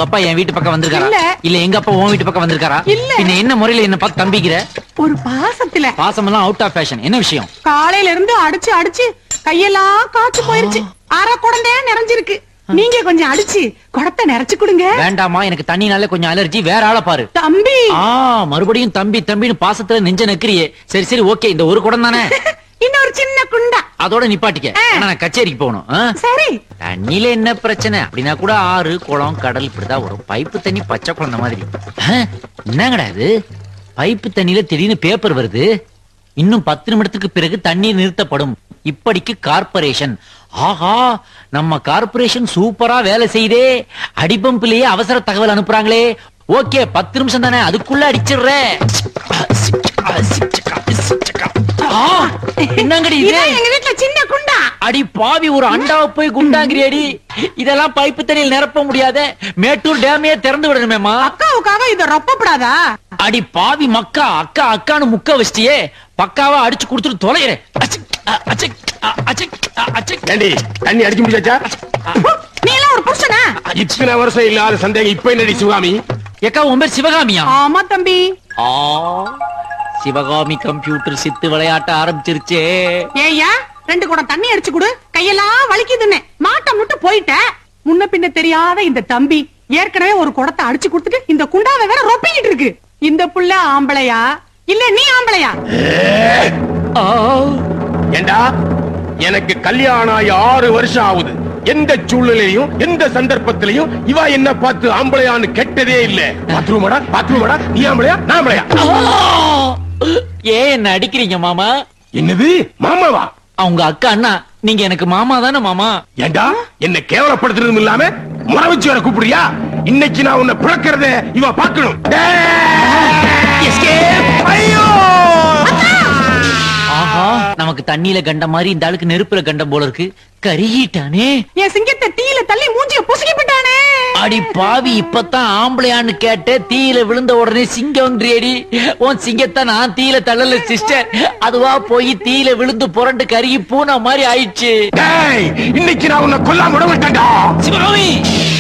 உங்க அப்பா என் வீட்டு பக்கம் வந்திருக்காரா இல்ல. இல்ல எங்க அப்பா உன் வீட்டு பக்கம் வந்திருக்காரா இல்ல. பின்ன என்ன முறையில என்ன பார்த்து தம்பிக்கிற ஒரு பாசத்துல பாசமெல்லாம் அவுட் ஆஃப் ஃபேஷன் என்ன விஷயம் காலையில இருந்து அடிச்சு அடிச்சு கையெல்லாம் காய்ச்சி போயிருச்சு அரை குடந்தையா நிறைஞ்சிருக்கு நீங்க கொஞ்சம் அடிச்சு குடத்தை நிறைச்சு கொடுங்க வேண்டாமா எனக்கு தண்ணினால கொஞ்சம் அலர்ஜி வேற ஆளை பாரு தம்பி ஆ மறுபடியும் தம்பி தம்பின்னு பாசத்துல நெஞ்ச நெக்கிறியே சரி சரி ஓகே இந்த ஒரு குடம் தானே இன்னொரு சின்ன குண்டா அதோட நிப்பாட்டிக்க ஆனா நான் கச்சேரிக்கு போகணும் ஆ? சரி தண்ணியில என்ன பிரச்சனை அப்படின்னா கூட ஆறு குளம் கடல் இப்படிதான் வரும் பைப்பு தண்ணி பச்சை குழந்தை மாதிரி ஆ, என்னங்கடா இது பைப்பு தண்ணியில திடீர்னு பேப்பர் வருது இன்னும் பத்து நிமிடத்துக்கு பிறகு தண்ணீர் நிறுத்தப்படும் இப்படிக்கு கார்ப்பரேஷன் ஆஹா நம்ம கார்ப்பரேஷன் சூப்பரா வேலை செய்தே அடிபம்பிலேயே அவசர தகவல் அனுப்புறாங்களே ஓகே பத்து நிமிஷம் தானே அதுக்குள்ள அடிச்சிடுறேன் ஆ, என்னங்கடி இது இதான் எங்க வீட்டுல சின்ன குண்டா அடி பாவி ஒரு அண்டாவை போய் குண்டாங்கிறியடி இதெல்லாம் பைப்பு தண்ணியில் நிரப்ப முடியாதே மேட்டூர் டேமையே திறந்து விடணுமேமா அக்காவுக்காக இத ரொப்பப்படாதா அடி பாவி மக்கா அக்கா அக்கான்னு முக்க வச்சிட்டியே பக்காவா அடிச்சு கொடுத்துட்டு தொலைகிறேன் ஏண்டி தண்ணி அடிச்சு முடிச்சாச்சா நீ எல்லாம் ஒரு புருஷனா இத்தனை வருஷம் இல்லாத சந்தேகம் இப்ப என்னடி சிவகாமி ஏக்கா உன் பேர் சிவகாமியா ஆமா தம்பி ஆ சிவகாமி கம்ப்யூட்டர் சித்து விளையாட்ட ஆரம்பிச்சிருச்சே ஏய்யா ரெண்டு குடம் தண்ணி அடிச்சு கொடு கையெல்லாம் வலிக்குதுன்னு மாட்டம் விட்டு போயிட்ட முன்ன பின்ன தெரியாத இந்த தம்பி ஏற்கனவே ஒரு குடத்தை அடிச்சு கொடுத்துட்டு இந்த குண்டாவை வேற ரொப்பிக்கிட்டு இருக்கு இந்த புள்ள ஆம்பளையா இல்ல நீ ஆம்பளையா ஆ, ஏண்டா எனக்கு கல்யாணம் ஆகி ஆறு வருஷம் ஆகுது எந்த சூழ்நிலையும் எந்த சந்தர்ப்பத்திலையும் இவ என்ன பார்த்து ஆம்பளையான்னு கெட்டதே இல்ல பாத்ரூமடா பாத்ரூமடா நீ ஆம்பளையா நான் ஆம்பளையா ஆ. ஏன் என்ன அடிக்கிறீங்க மாமா என்னது மாமாவா அவங்க அக்கா அண்ணா நீங்க எனக்கு மாமா தானே மாமா ஏண்டா என்ன கேவலப்படுத்துறதும் இல்லாம முறை வச்சு வர கூப்பிடுறியா இன்னைக்கு நான் உன்னை பிளக்கிறத இவ பார்க்கணும் ஐயோ ஆஹா நமக்கு தண்ணியில கண்ட மாதிரி இந்த ஆளுக்கு நெருப்புல கண்டம் போல இருக்கு கருகிட்டானே என் சிங்கத்தை தீயில தள்ளி மூஞ்சிய புசுக்கி விட்டானே அடி பாவி இப்பதான் ஆம்பளையான்னு கேட்ட தீயில விழுந்த உடனே சிங்கம்ன்றியடி உன் சிங்கத்தை நான் தீயில தள்ளல சிஸ்டர் அதுவா போய் தீயில விழுந்து புரண்டு கருகி பூனா மாதிரி ஆயிடுச்சு டேய் இன்னைக்கு நான் உன்னை கொல்லாம விட மாட்டேன்டா சிவகாமி